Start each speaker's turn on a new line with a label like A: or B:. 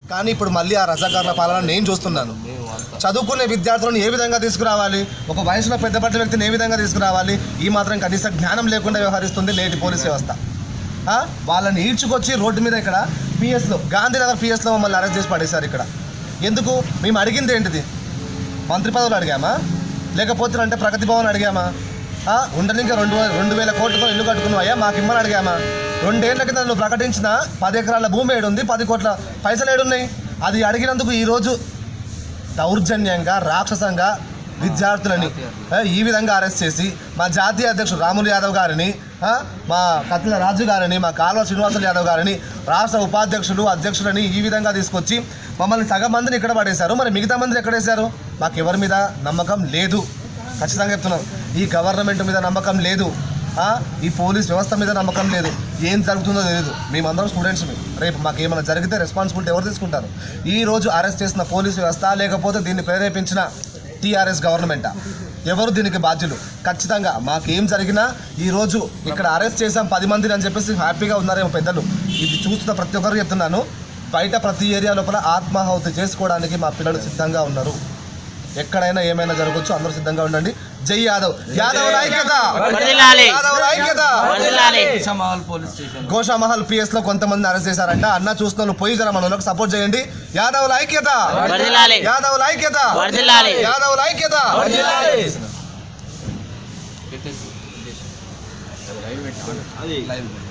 A: కానీ ఇప్పుడు మళ్ళీ ఆ రజాకారుల పాలన నేను చూస్తున్నాను చదువుకునే విద్యార్థులను ఏ విధంగా తీసుకురావాలి ఒక వయసులో పెద్ద పట్ల వ్యక్తిని ఏ విధంగా తీసుకురావాలి ఈ మాత్రం కనీస జ్ఞానం లేకుండా వ్యవహరిస్తుంది నేటి పోలీస్ వ్యవస్థ ఆ? వాళ్ళని ఈడ్చుకొచ్చి రోడ్డు మీద ఇక్కడ పిఎస్లో గాంధీనగర్ పిఎస్లో మమ్మల్ని అరెస్ట్ చేసి పడేశారు ఇక్కడ ఎందుకు మేము అడిగింది ఏంటిది మంత్రి పదవులు అడిగామా లేకపోతే అంటే ప్రగతి భవన్ అడిగామా ఆ, ఉండని ఇంకా రెండు వే- రెండు వేల కోట్లతో ఇల్లు కట్టుకున్నావయ్యా మాకు ఇమ్మని అడిగామా రెండేళ్ల కింద నువ్వు ప్రకటించిన పది ఎకరాల భూమి ఏడుంది పది కోట్ల పైసలు ఏడున్నాయి అది అడిగినందుకు ఈరోజు దౌర్జన్యంగా రాక్షసంగా విద్యార్థులని ఆ, ఈ విధంగా అరెస్ట్ చేసి మా జాతీయ అధ్యక్షుడు రాములు యాదవ్ గారిని ఆ, మా కత్తిల రాజు గారిని మా కాల్వ శ్రీనివాసులు యాదవ్ గారిని రాష్ట్ర ఉపాధ్యక్షులు అధ్యక్షులని ఈ విధంగా తీసుకొచ్చి మమ్మల్ని సగం మందిని ఇక్కడ పడేశారు మరి మిగతా మందిని ఎక్కడేశారు మాకు ఎవరి మీద నమ్మకం లేదు ఖచ్చితంగా చెప్తున్నాం ఈ గవర్నమెంట్ మీద నమ్మకం లేదు ఆ, ఈ పోలీస్ వ్యవస్థ మీద నమ్మకం లేదు ఏం జరుగుతుందో తెలియదు మేమందరం స్టూడెంట్స్ రేపు మాకు ఏమైనా జరిగితే రెస్పాన్సిబిలిటీ ఎవరు తీసుకుంటారు ఈ రోజు అరెస్ట్ చేసిన పోలీస్ వ్యవస్థ లేకపోతే దీన్ని ప్రేరేపించిన టీఆర్ఎస్ గవర్నమెంటా ఎవరు దీనికి బాధ్యులు ఖచ్చితంగా మాకేం జరిగినా ఈ రోజు ఇక్కడ అరెస్ట్ చేసాం పది మందిని అని చెప్పేసి హ్యాపీగా ఉన్నారేమో పెద్దలు ఇది చూస్తున్న ప్రతి ఒక్కరు చెప్తున్నాను బయట ప్రతి ఏరియా లోపల ఆత్మాహుతి చేసుకోవడానికి మా పిల్లలు సిద్ధంగా ఉన్నారు ఎక్కడైనా ఏమైనా జరగవచ్చు అందరూ సిద్ధంగా ఉండండి జై యాదవ్ యాదవ్ ఐక్యత
B: వర్ధిల్లాలి.
A: యాదవ్ ఐక్యత
B: వర్ధిల్లాలి.
C: షమాల్ పోలీస్ స్టేషన్
A: గోషామహల్ పిఎస్ లో కొంతమంది అరెస్ట్ చేశారంట అన్న చూసిన వాళ్ళు పోయి జర మన వాళ్ళకి సపోర్ట్ చేయండి యాదవ్ ఐక్యత
B: వర్ధిల్లాలి.
A: యాదవ్ ఐక్యత
B: వర్ధిల్లాలి.
A: యాదవ్ ఐక్యత
C: పెట్టేసి అది లైవ్